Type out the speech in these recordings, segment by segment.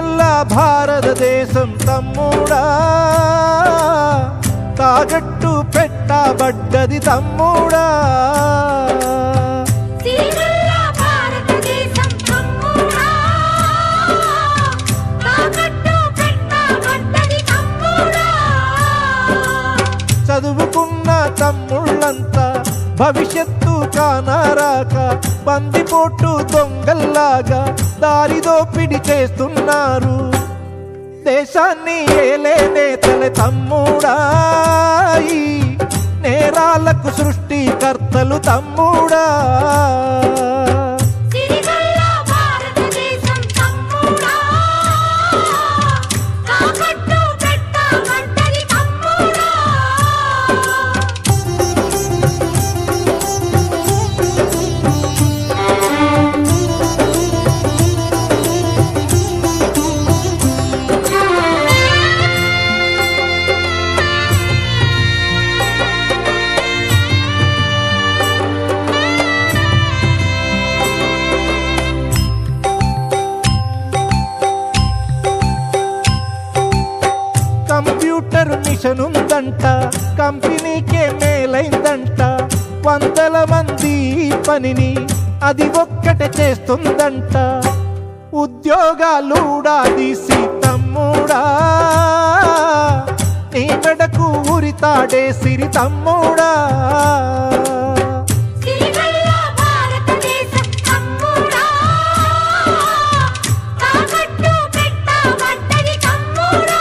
సిరిగల్ల భారతదేశం తమ్ముడా తాగట్టు పెట్టబడ్డది తమ్ముడా సిరిగల్ల భారతదేశం తమ్ముడా తాకట్టు పెట్టబడ్డది తమ్ముడా చదువుకున్న తమ్ముళ్ళంతా భవిష్యత్తు కానారాక బందిపోటు దొంగల్లాగా దారిదోపిడి చేస్తున్నారు దేశాన్ని ఏలే నేతల తమ్ముడా ఈ నేరాలకు సృష్టికర్తలు తమ్ముడా సిరిగల్ల భారతదేశం తమ్ముడా తాకట్టు పెట్టబడ్డది తమ్ముడా కంప్యూటర్ మిషన్ ఉందంట కంపెనీకే మేలైందంట వందల మంది ఈ పనిని అది ఒక్కటే చేస్తుందంట ఉద్యోగాలుడా తీసి తమ్ముడా నీ మెడకు ఉరితాడే సిరి తమ్ముడా సిరిగల్ల భారతదేశం తమ్ముడా తాకట్టు పెట్టబడ్డది తమ్ముడా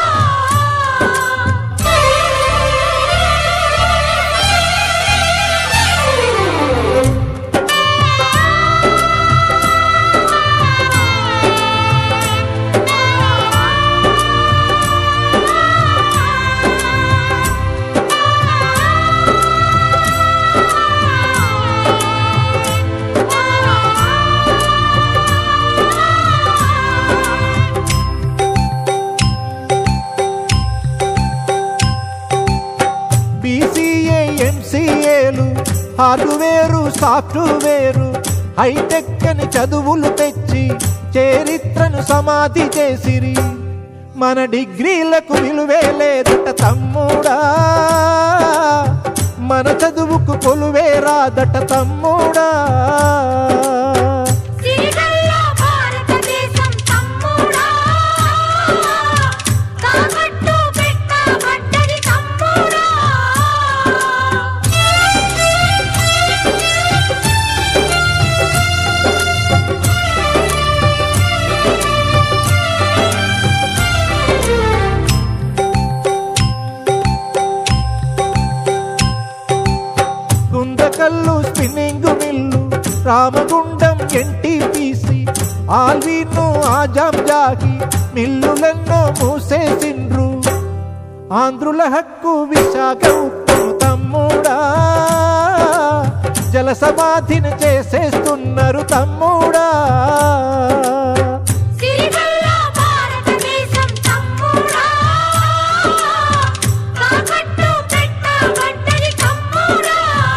బీసీఏ ఎంసీఏలు హార్డ్వేరు సాఫ్ట్వేరు హైటెక్ అని చదువులు తెచ్చి చరిత్రను సమాధి చేసిరి మన డిగ్రీలకు విలువే లేదట తమ్ముడా మన చదువుకు కొలువే రాదట తమ్ముడా సిరిగల్ల భారతదేశం తమ్ముడా తాకట్టు పెట్టబడ్డది తమ్ముడా Guntakal spinning mill Ramagundam NTPC Allwyn Azam Jahi మిల్లులెన్నో మూసేసిండ్రు ఆంధ్రుల హక్కు విశాఖ ఉక్కు తమ్ముడా జల సమాధిని చేసేస్తున్నారు తమ్ముడా సిరిగల్ల భారతదేశం తమ్ముడా తాకట్టు పెట్టబడ్డది తమ్ముడా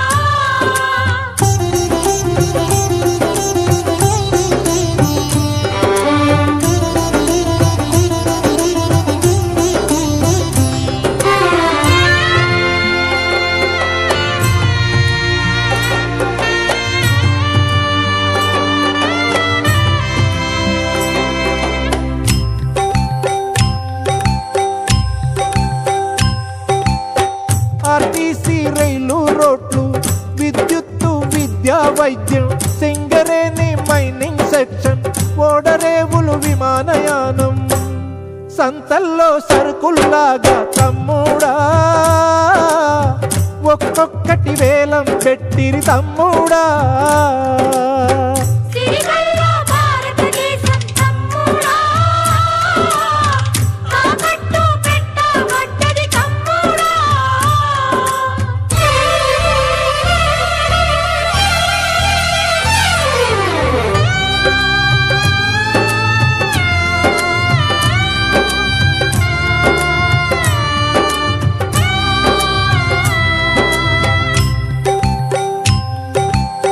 ఆర్టీసీ రైలు రోడ్లు విద్యుత్తు విద్యా వైద్యం సింగరేణి మైనింగ్ సెక్షన్ ఓడరేవులు విమానయానం సంతల్లో సరుకుల్లాగా తమ్ముడా ఒక్కొక్కటి వేలం పెట్టిరి తమ్ముడా సిరిగల్ల భారతదేశం తమ్ముడా తాకట్టు పెట్టబడ్డది తమ్ముడా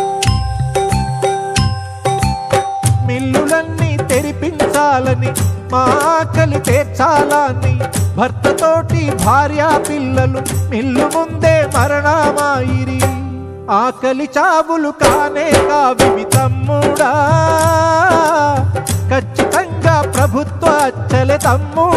మిల్లులన్నీ తెరిపించాలని మా ఆకలి తీర్చాలని భర్తతోటి భార్య పిల్లలు మిల్లు ముందే మరణమాయిరి ఆకలి చావులు కానే కావివి తమ్ముడా ఖచ్చితంగా ప్రభుత్వ అచ్చలే తమ్ముడా